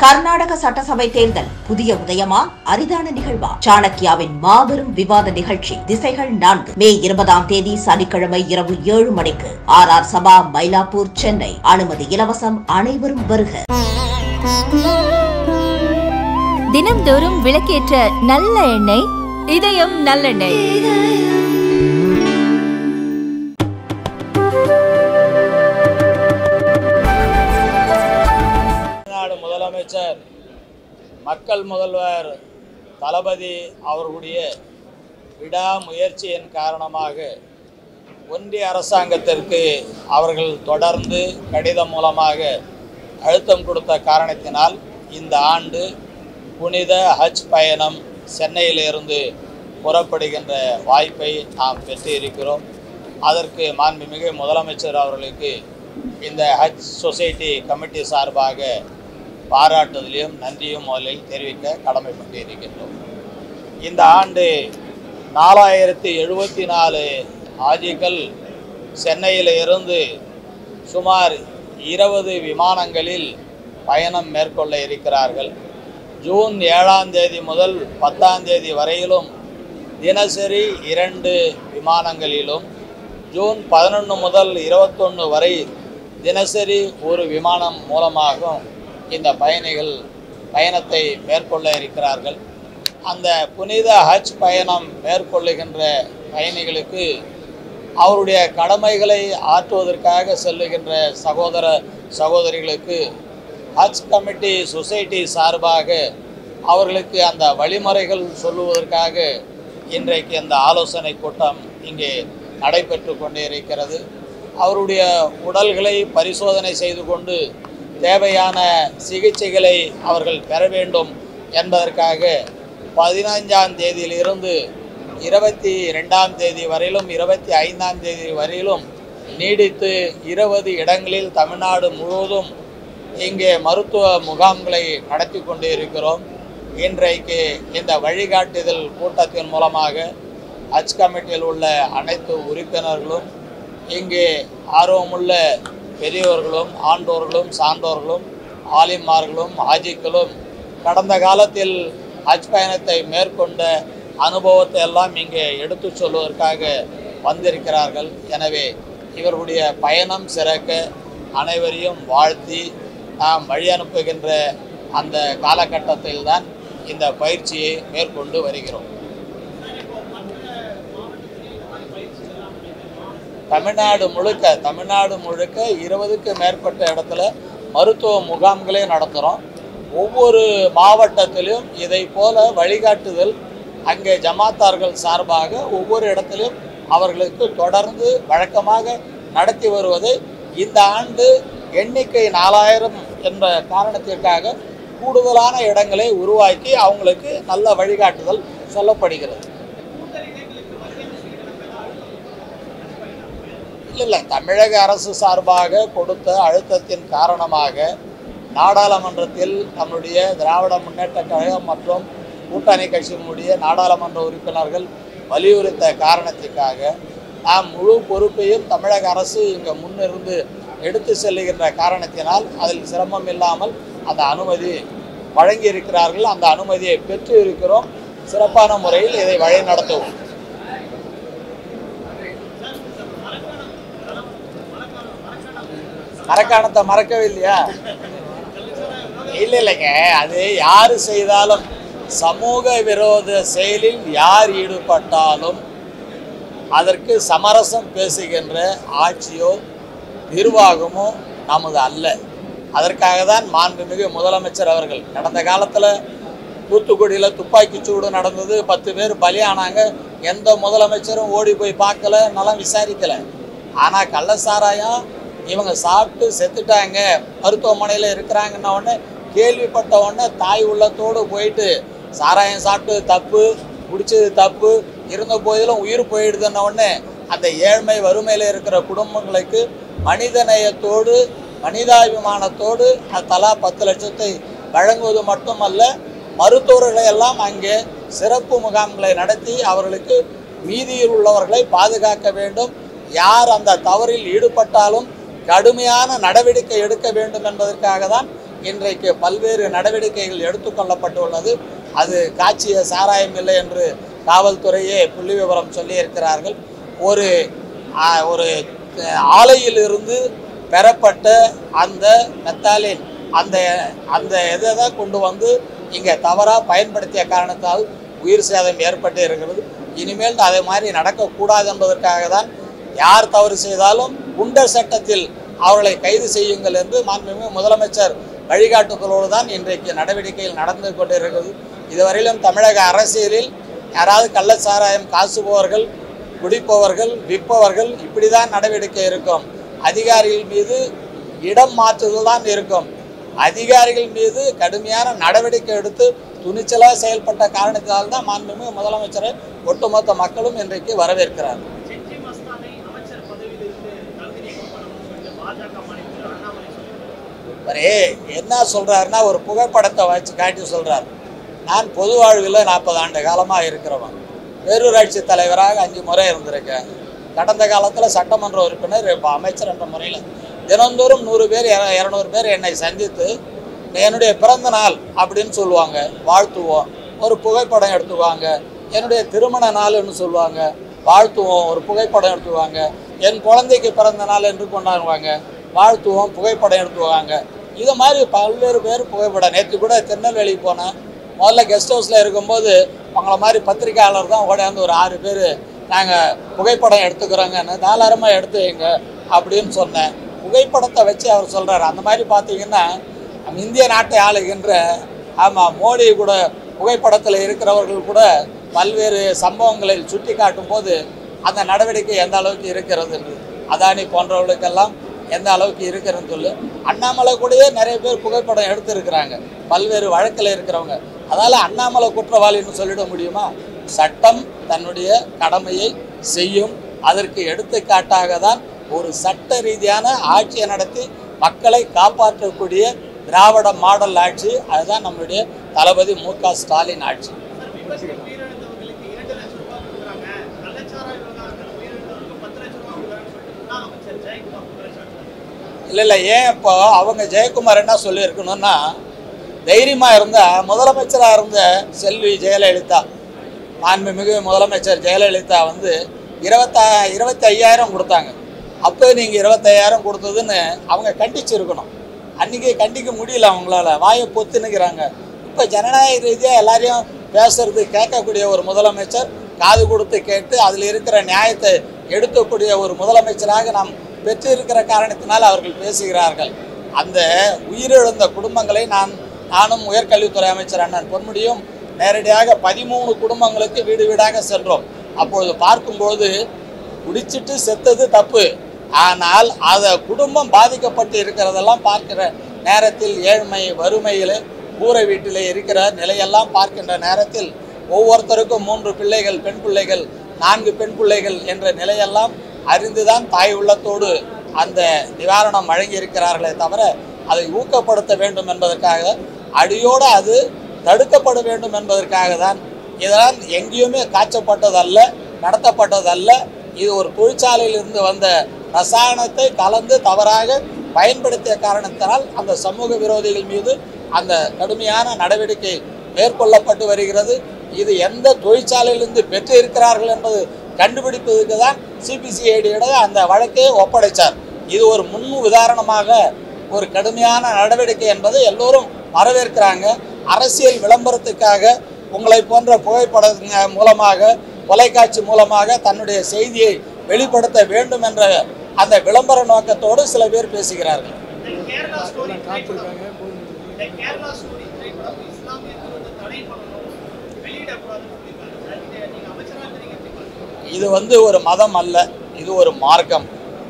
கர்நாடக சட்டசபை தேர்தல் புதிய உதயமா அரிதான நிகழ்வா சாணக்கியாவின் மாபெரும் விவாத நிகழ்ச்சி திசைகள் நான்கு மே இருபதாம் தேதி சனிக்கிழமை இரவு ஏழு மணிக்கு ஆர் ஆர் சபா மயிலாப்பூர் சென்னை அனுமதி இலவசம் அனைவரும் வருக தினம்தோறும் விளக்கேற்ற நல்ல எண்ணெய் இதயம் நல்லெண்ணெய் தமிழ்நாடு முதலமைச்சர் மக்கள் முதல்வர் தளபதி அவர்களுடைய விடாமுயற்சியின் காரணமாக ஒன்றிய அரசாங்கத்திற்கு அவர்கள் தொடர்ந்து கடிதம் மூலமாக அழுத்தம் கொடுத்த காரணத்தினால் இந்த ஆண்டு புனித ஹஜ் பயணம் சென்னையிலிருந்து புறப்படுகின்ற வாய்ப்பை நாம் பெற்றிருக்கிறோம் அதற்கு மாண்புமிகு முதலமைச்சர் அவர்களுக்கு இந்த ஹஜ் சொசைட்டி கமிட்டி சார்பாக பாராட்டுதலையும் நன்றியும் முதலில் தெரிவிக்க கடமைப்பட்டு இருக்கின்றோம் இந்த ஆண்டு நாலாயிரத்தி எழுபத்தி நாலு ஆஜிகள் சென்னையில் இருந்து சுமார் இருபது விமானங்களில் பயணம் மேற்கொள்ள இருக்கிறார்கள் ஜூன் ஏழாம் தேதி முதல் பத்தாம் தேதி வரையிலும் தினசரி இரண்டு விமானங்களிலும் ஜூன் பதினொன்று முதல் இருபத்தொன்று வரை தினசரி ஒரு விமானம் மூலமாகவும் இந்த பயணிகள் பயணத்தை மேற்கொள்ள இருக்கிறார்கள் அந்த புனித ஹஜ் பயணம் மேற்கொள்ளுகின்ற பயணிகளுக்கு அவருடைய கடமைகளை ஆற்றுவதற்காக செல்லுகின்ற சகோதர சகோதரிகளுக்கு ஹஜ் கமிட்டி சொசைட்டி சார்பாக அவர்களுக்கு அந்த வழிமுறைகள் சொல்லுவதற்காக இன்றைக்கு அந்த ஆலோசனை கூட்டம் இங்கே நடைபெற்று கொண்டே இருக்கிறது அவருடைய உடல்களை பரிசோதனை செய்து கொண்டு தேவையான சிகிச்சைகளை அவர்கள் பெற வேண்டும் என்பதற்காக பதினைஞ்சாம் தேதியிலிருந்து இருபத்தி ரெண்டாம் தேதி வரையிலும் இருபத்தி ஐந்தாம் தேதி வரையிலும் நீடித்து இருபது இடங்களில் தமிழ்நாடு முழுவதும் இங்கே மருத்துவ முகாம்களை நடத்தி கொண்டு இருக்கிறோம் இன்றைக்கு இந்த வழிகாட்டுதல் கூட்டத்தின் மூலமாக ஹஜ் கமிட்டியில் உள்ள அனைத்து உறுப்பினர்களும் இங்கே ஆர்வமுள்ள பெரியவர்களும் ஆண்டோர்களும் சான்றோர்களும் ஆலிமார்களும் ஹாஜிக்களும் கடந்த காலத்தில் ஹஜ் பயணத்தை மேற்கொண்ட அனுபவத்தை எல்லாம் இங்கே எடுத்து சொல்வதற்காக வந்திருக்கிறார்கள் எனவே இவர்களுடைய பயணம் சிறக்க அனைவரையும் வாழ்த்தி நாம் வழி அனுப்புகின்ற அந்த காலகட்டத்தில் தான் இந்த பயிற்சியை மேற்கொண்டு வருகிறோம் தமிழ்நாடு முழுக்க தமிழ்நாடு முழுக்க இருபதுக்கு மேற்பட்ட இடத்துல மருத்துவ முகாம்களே நடத்துகிறோம் ஒவ்வொரு மாவட்டத்திலும் இதை போல வழிகாட்டுதல் அங்கே ஜமாத்தார்கள் சார்பாக ஒவ்வொரு இடத்திலும் அவர்களுக்கு தொடர்ந்து வழக்கமாக நடத்தி வருவதை இந்த ஆண்டு எண்ணிக்கை நாலாயிரம் என்ற காரணத்திற்காக கூடுதலான இடங்களை உருவாக்கி அவங்களுக்கு நல்ல வழிகாட்டுதல் சொல்லப்படுகிறது இல்லை இல்லை தமிழக அரசு சார்பாக கொடுத்த அழுத்தத்தின் காரணமாக நாடாளுமன்றத்தில் நம்முடைய திராவிட முன்னேற்ற கழகம் மற்றும் கூட்டணி கட்சியினுடைய நாடாளுமன்ற உறுப்பினர்கள் வலியுறுத்த காரணத்திற்காக நாம் முழு பொறுப்பையும் தமிழக அரசு இங்கே முன்னிருந்து எடுத்து செல்லுகின்ற காரணத்தினால் அதில் சிரமம் இல்லாமல் அந்த அனுமதி வழங்கி இருக்கிறார்கள் அந்த அனுமதியை பெற்று இருக்கிறோம் சிறப்பான முறையில் இதை வழி நடத்துவோம் மரக்காணத்தை மறக்கவே இல்லையா இல்லை இல்லைங்க அது யார் செய்தாலும் சமூக விரோத செயலில் யார் ஈடுபட்டாலும் அதற்கு சமரசம் பேசுகின்ற ஆட்சியோ நிர்வாகமோ நமது அல்ல அதற்காக தான் மாண்புமிகு முதலமைச்சர் அவர்கள் கடந்த காலத்தில் தூத்துக்குடியில் துப்பாக்கி சூடு நடந்தது பத்து பேர் பலியானாங்க எந்த முதலமைச்சரும் ஓடி போய் பார்க்கல நலம் விசாரிக்கலை ஆனால் கள்ள சாராயம் இவங்க சாப்பிட்டு செத்துட்டாங்க மருத்துவமனையில் இருக்கிறாங்கன்ன உடனே கேள்விப்பட்ட உடனே தாய் உள்ளத்தோடு போயிட்டு சாராயம் சாப்பிட்டு தப்பு குடிச்சது தப்பு இருந்த போதிலும் உயிர் போயிடுதுன்ன உடனே அந்த ஏழ்மை வறுமையில் இருக்கிற குடும்பங்களுக்கு மனிதநேயத்தோடு மனிதாபிமானத்தோடு அது தலா பத்து லட்சத்தை வழங்குவது மட்டுமல்ல மருத்துவர்களை எல்லாம் அங்கே சிறப்பு முகாம்களை நடத்தி அவர்களுக்கு மீதியில் உள்ளவர்களை பாதுகாக்க வேண்டும் யார் அந்த தவறில் ஈடுபட்டாலும் கடுமையான நடவடிக்கை எடுக்க வேண்டும் என்பதற்காக தான் இன்றைக்கு பல்வேறு நடவடிக்கைகள் எடுத்துக்கொள்ளப்பட்டுள்ளது அது காட்சிய சாராயம் இல்லை என்று காவல்துறையே புள்ளி விவரம் சொல்லியிருக்கிறார்கள் ஒரு ஆ, ஒரு அஹ், ஆலையிலிருந்து பெறப்பட்ட அந்த மெத்தாலின் அந்த அந்த இதை தான் கொண்டு வந்து இங்கே தவறாக பயன்படுத்திய காரணத்தால் உயிர் சேதம் ஏற்பட்டு இருக்கிறது இனிமேல் அதே மாதிரி நடக்கக்கூடாது என்பதற்காக தான் யார் தவறு செய்தாலும் குண்டர் சட்டத்தில் அவர்களை கைது செய்யுங்கள் என்று மாண்புமிகு முதலமைச்சர் வழிகாட்டுதலோடு தான் இன்றைக்கு நடவடிக்கைகள் நடந்து கொண்டிருக்கிறது இதுவரையிலும் தமிழக அரசியலில் யாராவது கள்ளச்சாராயம் காசுபவர்கள் குடிப்பவர்கள் விற்பவர்கள் இப்படி தான் நடவடிக்கை இருக்கும் அதிகாரிகள் மீது இடம் மாற்றுதல் தான் இருக்கும் அதிகாரிகள் மீது கடுமையான நடவடிக்கை எடுத்து துணிச்சலாக செயல்பட்ட காரணத்தினால் தான் மாண்புமிகு முதலமைச்சரை ஒட்டுமொத்த மக்களும் இன்றைக்கு வரவேற்கிறார்கள் செஞ்சி மஸ்தானை அமைச்சர் பதவியிலிருந்து தகுதி நீக்கம் பண்ணணும்னு சொல்லிட்டு பாஜக மாநில தலைவர் அண்ணாமலை சொல்லியிருக்காரு அவரே என்ன சொல்றாருன்னா ஒரு புகைப்படத்தை வச்சு காட்டி சொல்றார் நான் பொது வாழ்வில் நாற்பது ஆண்டு காலமாக இருக்கிறவன் பேரூராட்சி தலைவராக அஞ்சு முறை இருந்திருக்கேன் கடந்த காலத்தில் சட்டமன்ற உறுப்பினர் இப்போ அமைச்சர் என்ற முறையில் தினந்தோறும் நூறு பேர் இர- இரநூறு பேர் என்னை சந்தித்து என்னுடைய பிறந்த நாள் அப்படின்னு சொல்லுவாங்க வாழ்த்துவோம் ஒரு புகைப்படம் எடுத்துக்குவாங்க என்னுடைய திருமண நாள்னு சொல்லுவாங்க வாழ்த்துவோம் ஒரு புகைப்படம் எடுத்துக்குவாங்க என் குழந்தைக்கு பிறந்த நாள் என்று கொண்டாடுவாங்க வாழ்த்துவோம் புகைப்படம் எடுத்துவாங்க இது மாதிரி பல்வேறு பேர் புகைப்படம் நேற்று கூட திருநெல்வேலி போனேன் முதல்ல கெஸ்ட் ஹவுஸில் இருக்கும்போது அவங்கள மாதிரி பத்திரிக்கையாளர் தான் ஓடியாந்து ஒரு ஆறு பேர் நாங்கள் புகைப்படம் எடுத்துக்கிறோங்கன்னு தாராளமாக எடுத்து வைங்க அப்படின்னு சொன்னேன் புகைப்படத்தை வச்சு அவர் சொல்கிறார் அந்த மாதிரி பார்த்தீங்கன்னா நம்ம இந்திய நாட்டை ஆளுகின்ற ஆமாம் மோடி கூட புகைப்படத்தில் இருக்கிறவர்கள் கூட பல்வேறு சம்பவங்களை சுட்டி காட்டும் போது அந்த நடவடிக்கை எந்த அளவுக்கு இருக்கிறது என்று அதானி போன்றவர்களுக்கெல்லாம் எந்த அளவுக்கு இருக்கிறதுன்னு சொல்லு அண்ணாமலை கூடயே நிறைய பேர் புகைப்படம் எடுத்திருக்கிறாங்க பல்வேறு வழக்கில் இருக்கிறவங்க அதனால் அண்ணாமலை குற்றவாளின்னு சொல்லிட முடியுமா சட்டம் தன்னுடைய கடமையை செய்யும் அதற்கு எடுத்துக்காட்டாக தான் ஒரு சட்ட ரீதியான ஆட்சியை நடத்தி மக்களை காப்பாற்றக்கூடிய திராவிட மாடல் ஆட்சி அதுதான் நம்முடைய தளபதி மு க ஸ்டாலின் ஆட்சி சார் விபத்தில் உயிரிழந்தவர்களுக்கு இரண்டு லட்சம் ரூபாய் கொடுக்குறாங்க கள்ளச்சாராய விவகாரத்தில் உயிரிழந்தவர்களுக்கு பத்து லட்சம் ரூபாய் கொடுக்குறாங்கன்னு சொல்லிட்டு முன்னாள் அமைச்சர் ஜெயக்குமார் குற்றச்சாட்டு இல்லை இல்லை ஏன் இப்போ அவங்க ஜெயக்குமார் என்ன சொல்லியிருக்கணும்னா தைரியமாக இருந்த முதலமைச்சராக இருந்த செல்வி ஜெயலலிதா மாண்புமிகு முதலமைச்சர் ஜெயலலிதா வந்து இருபத்தா இருபத்தி ஐயாயிரம் கொடுத்தாங்க அப்போ நீங்கள் இருபத்தையாயிரம் கொடுத்ததுன்னு அவங்க கண்டிச்சிருக்கணும் அன்றைக்கி கண்டிக்க முடியல அவங்களால வாயை பொத்துனுக்கிறாங்க இப்போ ஜனநாயக ரீதியாக எல்லாரையும் பேசுறது கேட்கக்கூடிய ஒரு முதலமைச்சர் காது கொடுத்து கேட்டு அதில் இருக்கிற நியாயத்தை எடுக்கக்கூடிய ஒரு முதலமைச்சராக நாம் பெற்றிருக்கிற காரணத்தினால் அவர்கள் பேசுகிறார்கள் அந்த உயிரிழந்த குடும்பங்களை நான் நானும் உயர்கல்வித்துறை அமைச்சர் அண்ணன் பொன்முடியும் நேரடியாக பதிமூணு குடும்பங்களுக்கு வீடு வீடாக சென்றோம் அப்பொழுது பார்க்கும்பொழுது குடிச்சிட்டு செத்தது தப்பு ஆனால் அதை குடும்பம் பாதிக்கப்பட்டு இருக்கிறதெல்லாம் பார்க்கிற நேரத்தில் ஏழ்மை வறுமையில் கூரை வீட்டிலே இருக்கிற நிலையெல்லாம் பார்க்கின்ற நேரத்தில் ஒவ்வொருத்தருக்கும் மூன்று பிள்ளைகள் பெண் பிள்ளைகள் நான்கு பெண் பிள்ளைகள் என்ற நிலையெல்லாம் அறிந்துதான் தாய் உள்ளத்தோடு அந்த நிவாரணம் வழங்கியிருக்கிறார்களே தவிர அதை ஊக்கப்படுத்த வேண்டும் என்பதற்காக அடியோடு அது தடுக்கப்பட வேண்டும் என்பதற்காக தான் இதெல்லாம் எங்கேயுமே காய்ச்சப்பட்டதல்ல நடத்தப்பட்டதல்ல இது ஒரு தொழிற்சாலையிலிருந்து வந்த ரசாயனத்தை கலந்து தவறாக பயன்படுத்திய காரணத்தினால் அந்த சமூக விரோதிகள் மீது அந்த கடுமையான நடவடிக்கை மேற்கொள்ளப்பட்டு வருகிறது இது எந்த தொழிற்சாலையிலிருந்து பெற்று இருக்கிறார்கள் என்பது கண்டுபிடிப்பதற்கு தான் சிபிசிஐடியோட அந்த வழக்கை ஒப்படைத்தார் இது ஒரு முன் உதாரணமாக ஒரு கடுமையான நடவடிக்கை என்பதை எல்லோரும் வரவேற்கிறாங்க அரசியல் விளம்பரத்துக்காக உங்களை போன்ற புகைப்படங்க மூலமாக தொலைக்காட்சி மூலமாக தன்னுடைய செய்தியை வெளிப்படுத்த வேண்டும் என்ற அந்த விளம்பர நோக்கத்தோடு சில பேர் பேசுகிறார்கள் இந்த கேரளா ஸ்டோரி திரைப்படம் இந்த கேரளா ஸ்டோரி திரைப்படம் இஸ்லாமியர்கள் வந்து தடை பண்ணணும் வெளியிடக்கூடாதுன்னு சொல்லியிருக்காங்க சார் இதை நீங்க அமைச்சராக இருந்தீங்க எப்படி பாக்குறீங்க இது வந்து ஒரு மதம் அல்ல இது ஒரு மார்க்கம்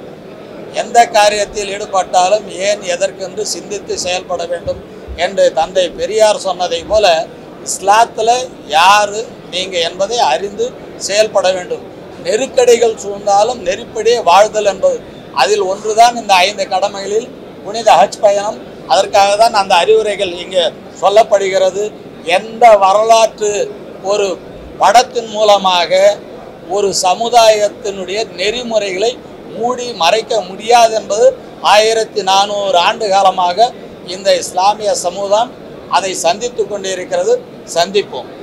எந்த காரியத்தில் ஈடுபட்டாலும் ஏன் எதற்கென்று சிந்தித்து செயல்பட வேண்டும் என்று தந்தை பெரியார் சொன்னதை போல இஸ்லாத்தில் யார் நீங்கள் என்பதை அறிந்து செயல்பட வேண்டும் நெருக்கடிகள் சூழ்ந்தாலும் நெருப்படியே வாழ்தல் என்பது அதில் ஒன்றுதான் இந்த ஐந்து கடமைகளில் புனித ஹஜ் பயணம் அதற்காக தான் அந்த அறிவுரைகள் இங்கே சொல்லப்படுகிறது எந்த வரலாற்று ஒரு படத்தின் மூலமாக ஒரு சமுதாயத்தினுடைய நெறிமுறைகளை மூடி மறைக்க முடியாது என்பது ஆயிரத்தி நானூறு ஆண்டு காலமாக இந்த இஸ்லாமிய சமூகம் அதை சந்தித்து கொண்டிருக்கிறது சந்திப்போம்